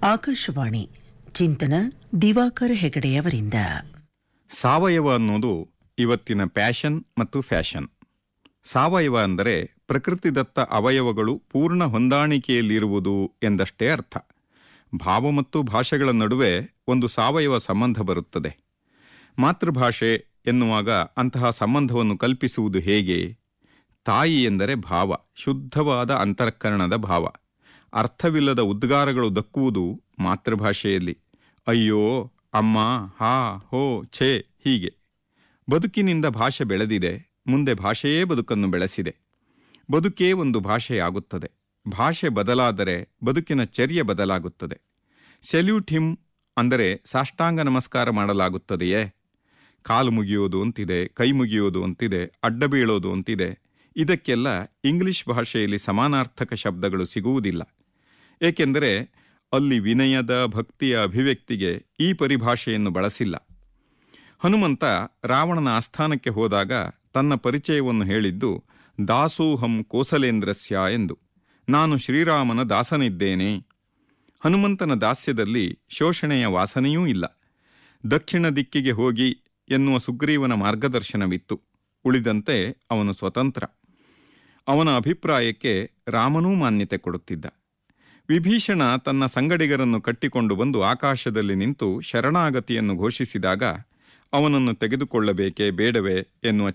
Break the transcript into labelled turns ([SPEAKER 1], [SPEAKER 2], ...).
[SPEAKER 1] ಆಕಾಶವಾಣಿ ಚಿಂತನ ದಿವಾಕರ ಹೆಗಡೆಯವರಿಂದ
[SPEAKER 2] ಸಾವಯವ ಅನ್ನೋದು ಇವತ್ತಿನ ಪ್ಯಾಷನ್ ಮತ್ತು ಫ್ಯಾಷನ್ ಸಾವಯವ ಅಂದರೆ ಪ್ರಕೃತಿದತ್ತ ಅವಯವಗಳು ಪೂರ್ಣ ಹೊಂದಾಣಿಕೆಯಲ್ಲಿರುವುದು ಎಂದಷ್ಟೇ ಅರ್ಥ ಭಾವ ಮತ್ತು ಭಾಷೆಗಳ ನಡುವೆ ಒಂದು ಸಾವಯವ ಸಂಬಂಧ ಬರುತ್ತದೆ ಮಾತೃಭಾಷೆ ಎನ್ನುವಾಗ ಅಂತಹ ಸಂಬಂಧವನ್ನು ಕಲ್ಪಿಸುವುದು ಹೇಗೆ ತಾಯಿ ಎಂದರೆ ಭಾವ ಶುದ್ಧವಾದ ಅಂತಃಕರಣದ ಭಾವ ಅರ್ಥವಿಲ್ಲದ ಉದ್ಗಾರಗಳು ದಕ್ಕುವುದು ಮಾತೃಭಾಷೆಯಲ್ಲಿ ಅಯ್ಯೋ ಅಮ್ಮ ಹಾ ಹೋ ಛೇ ಹೀಗೆ ಬದುಕಿನಿಂದ ಭಾಷೆ ಬೆಳೆದಿದೆ ಮುಂದೆ ಭಾಷೆಯೇ ಬದುಕನ್ನು ಬೆಳೆಸಿದೆ ಬದುಕೇ ಒಂದು ಭಾಷೆಯಾಗುತ್ತದೆ ಭಾಷೆ ಬದಲಾದರೆ ಬದುಕಿನ ಚರ್ಯೆ ಬದಲಾಗುತ್ತದೆ ಸೆಲ್ಯೂಟ್ ಹಿಮ್ ಅಂದರೆ ಸಾಷ್ಟಾಂಗ ನಮಸ್ಕಾರ ಮಾಡಲಾಗುತ್ತದೆಯೇ ಕಾಲು ಮುಗಿಯೋದು ಅಂತಿದೆ ಕೈ ಮುಗಿಯೋದು ಅಂತಿದೆ ಅಡ್ಡ ಬೀಳೋದು ಅಂತಿದೆ ಇದಕ್ಕೆಲ್ಲ ಇಂಗ್ಲಿಷ್ ಭಾಷೆಯಲ್ಲಿ ಸಮಾನಾರ್ಥಕ ಶಬ್ದಗಳು ಸಿಗುವುದಿಲ್ಲ ಏಕೆಂದರೆ ಅಲ್ಲಿ ವಿನಯದ ಭಕ್ತಿಯ ಅಭಿವ್ಯಕ್ತಿಗೆ ಈ ಪರಿಭಾಷೆಯನ್ನು ಬಳಸಿಲ್ಲ ಹನುಮಂತ ರಾವಣನ ಆಸ್ಥಾನಕ್ಕೆ ಹೋದಾಗ ತನ್ನ ಪರಿಚಯವನ್ನು ಹೇಳಿದ್ದು ದಾಸೋಹಂ ಕೋಸಲೇಂದ್ರಸ್ಯ ಎಂದು ನಾನು ಶ್ರೀರಾಮನ ದಾಸನಿದ್ದೇನೆ ಹನುಮಂತನ ದಾಸ್ಯದಲ್ಲಿ ಶೋಷಣೆಯ ವಾಸನೆಯೂ ಇಲ್ಲ ದಕ್ಷಿಣ ದಿಕ್ಕಿಗೆ ಹೋಗಿ ಎನ್ನುವ ಸುಗ್ರೀವನ ಮಾರ್ಗದರ್ಶನವಿತ್ತು ಉಳಿದಂತೆ ಅವನು ಸ್ವತಂತ್ರ ಅವನ ಅಭಿಪ್ರಾಯಕ್ಕೆ ರಾಮನೂ ಮಾನ್ಯತೆ ಕೊಡುತ್ತಿದ್ದ ವಿಭೀಷಣ ತನ್ನ ಸಂಗಡಿಗರನ್ನು ಕಟ್ಟಿಕೊಂಡು ಬಂದು ಆಕಾಶದಲ್ಲಿ ನಿಂತು ಶರಣಾಗತಿಯನ್ನು ಘೋಷಿಸಿದಾಗ ಅವನನ್ನು ತೆಗೆದುಕೊಳ್ಳಬೇಕೇ ಬೇಡವೇ ಎನ್ನುವ